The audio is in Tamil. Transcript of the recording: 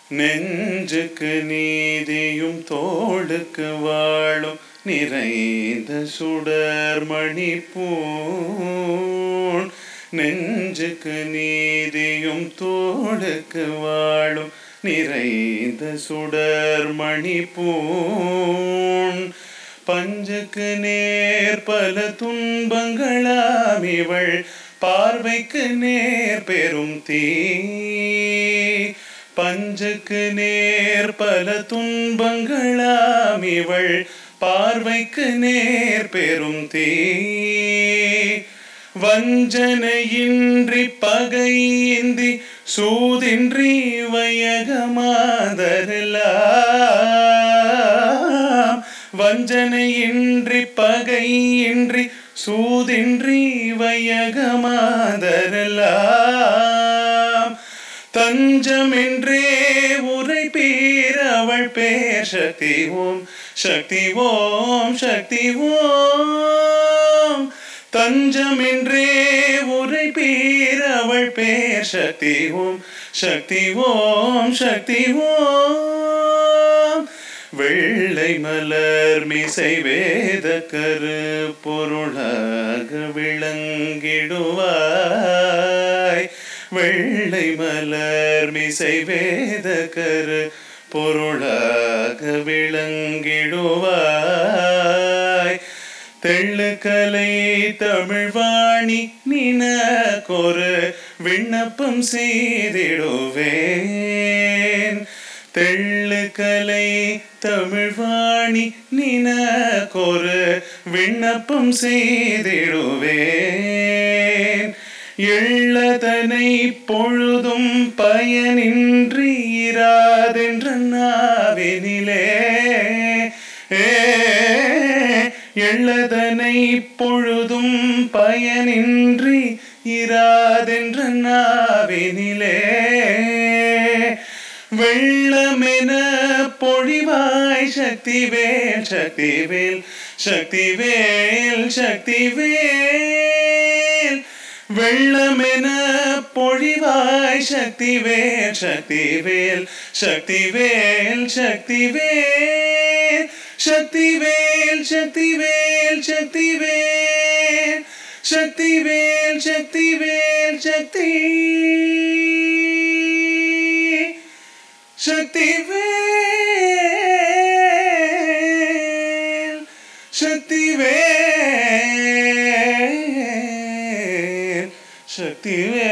நெஞ்சுக்கு நீதியும் தோளுக்கு வாழும் நிறைந்த சுடர்மணி பூண் நெஞ்சுக்கு நீதியும் தோளுக்கு வாழும் நிறைந்த சுடர்மணி பூண் பஞ்சுக்கு நேர் பல துன்பங்களாம் இவள் பார்வைக்கு நேர் பெரும் தீ பஞ்சுக்கு நேர் பல துன்பங்களாம் இவள் பார்வைக்கு நேர் பெரும் தீ வஞ்சனையின்றி பகையின்றி சூதின்றி வயகமாதரெல்லாம் வஞ்சனையின்றி பகையின்றி சூதின்றி வையகமாதரெல்லாம் தஞ்சமென்றே உரை பீரவள் பேர் சக்தி ஓம் சக்தி ஓம் சக்தி ஓம் தஞ்சமென்றே உரை பீரவள் பேர் சக்தி ஓம் சக்தி ஓம் சக்தி ஓம் வெள்ளை மலர் மிசை வேத கரு பொருளாக விளங்கிடுவாய் வெள்ளை மலர் மிசை வேத கரு பொருளாக விளங்கிடுவாய் தெள்ளுக்கலை தமிழ்வாணி நினக்கொரு விண்ணப்பம் செய்திடுவேன் தெள்ளுக்கலை தமிழ்வாணி நினக்கொரு விண்ணப்பம் செய்திடுவேன் எள்ளதனை பொழுதும் பயனின்றி இராதென்ற நாவினிலே ஏ எள்ளதனை பொழுதும் பயனின்றி இராதென்ற நாவினிலே வெள்ளமென பொழிவாய் சக்திவேல் சக்திவேல் சக்திவேல் சக்திவேல் வெள்ளமென பொழிவாய் சக்திவேல் சக்திவேல் சக்திவேல் சக்திவேல் சக்திவேல் சக்திவேல் சக்திவேல் சக்திவேல் சக்திவேல் சக்தி சக்திவேல் சக்திவேல் சக்திவேல்